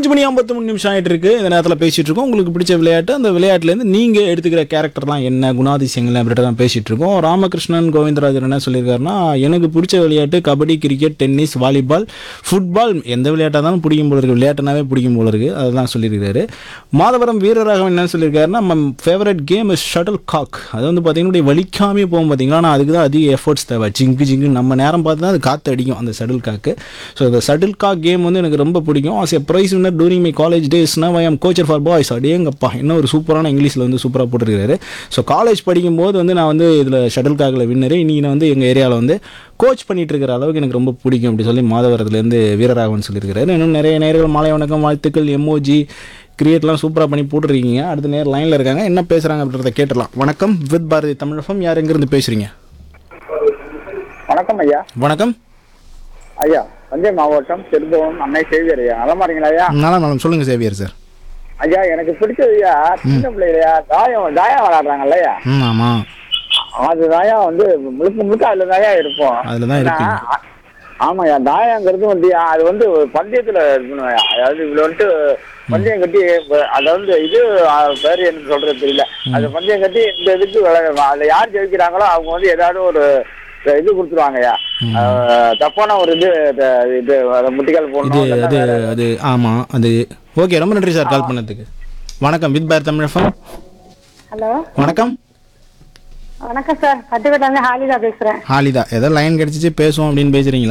அஞ்சு மணி ஐம்பத்தி மூணு நிமிஷம் ஆயிட்டு இருக்கு இந்த நேரத்தில் பேசிட்டு இருக்கோம் உங்களுக்கு பிடிச்ச விளையாட்டு அந்த விளையாட்டுலேருந்து நீங்கள் எடுத்துக்கிற கேரக்டர்லாம் என்ன குணாதிசயங்கள் அப்படின்ட்டு தான் பேசிட்டு இருக்கோம் ராமகிருஷ்ணன் கோவிந்தராஜன் என்ன சொல்லியிருக்காருன்னா எனக்கு பிடிச்ச விளையாட்டு kabaddi cricket tennis volleyball football எந்த விளையாட்டாக இருந்தாலும் பிடிக்கும் போல இருக்கு விளையாட்டுனாவே பிடிக்கும் போல இருக்கு அதுதான் சொல்லியிருக்காரு மாதவரம் வீரராகவன் என்ன சொல்லியிருக்காருன்னா நம்ம favourite game is shuttlecock அது வந்து பார்த்தீங்கன்னா வலிக்காமே போகும் பார்த்தீங்களா ஆனால் அதுக்கு தான் அதிக எஃபர்ட்ஸ் தேவை ஜிங்கு ஜிங்கு நம்ம நேரம் பார்த்து தான் அது காற்று அடிக்கும் அந்த ஷட்டில் காக்கு ஸோ இந்த ஷட்டில் காக் கேம் வந்து எனக்கு ரொம்ப பிடிக்கும் as a prize winner during my college days now I am coacher for boys அடேங்கப்பா இன்னும் ஒரு சூப்பரான இங்கிலீஷில் வந்து சூப்பராக போட்டிருக்காரு ஸோ காலேஜ் படிக்கும்போது வந்து நான் வந்து இதில் ஷட்டில் காக்கில் வின்னரு இன்றைக்கி நான் வந்து எங்கள் ஏரியாவில் வந்து கோச் பண்ணிட்டு இருக்கிற அளவுக்கு எனக்கு ரொம்ப பிடிக்கும் அப்படி சொல்லி மாதவரத்துலேருந்து வீரராகவன் சொல்லியிருக்காரு இன்னும் நிறைய நேர்கள் மாலை வணக்கம் வாழ்த்துக்கள் எம்ஓஜி கிரியேட்லாம் சூப்பராக பண்ணி போட்டுருக்கீங்க அடுத்த நேரம் லைனில் இருக்காங்க என்ன பேசுகிறாங்க அப்படின்றத கேட்டுடலாம் வணக்கம் வித் பாரதி தமிழகம் யார் எங்கேருந்து பேசுகிறீங்க வணக்கம் ஐயா வணக்கம் ஐயா தஞ்சை மாவட்டம் திருபுவனம் அன்னை சேவியர் ஐயா நலமா இருக்கீங்களா ஐயா நல்லா நலம் சொல்லுங்கள் சேவியர் சார் ஐயா எனக்கு பிடிச்சது ஐயா சின்ன பிள்ளையா தாயம் தாயம் விளையாடுறாங்கல்ல ஐயா ம் ஆமாம் அது தாயம் வந்து முழுக்க முழுக்க அதுல தாயா இருப்போம் அதில் தான் ஏன்னா, இருப்பீங்க ஆ- ஆமாய்யா தாயங்கிறது வந்து அது வந்து ஒரு பந்தயத்துல இருக்கணும் ஐயா. அதாவது இவ்வளவு வந்துட்டு பந்தயம் கட்டி இப்ப- அதை வந்து இது ஆ, பேரு என்ன சொல்றது தெரியல அது பந்தயம் கட்டி இந்த இதுக்கு விளையாடுவாங்க அதுல யார் ஜெயிக்கிறாங்களோ அவங்க வந்து ஏதாவது ஒரு இது கொடுத்துருவாங்கய்யா அஹ், தப்பான ஒரு இது இது- இது அதை முட்டிக்கால் இது போடணும் அது இல்லைன்னா வேற- அது ஆமாம் அது ஓகே ரொம்ப நன்றி சார் கால் பண்ணதுக்கு வணக்கம் வித் பார் தமிழகம் ஹலோ வணக்கம் வணக்கம் சார் பட்டுக்கோட்டை வந்து ஹாலிதா பேசுறேன் ஹாலிதா ஏதோ லைன் கிடச்சிச்சு பேசுவோம் அப்படின்னு பேசுகிறீங்களா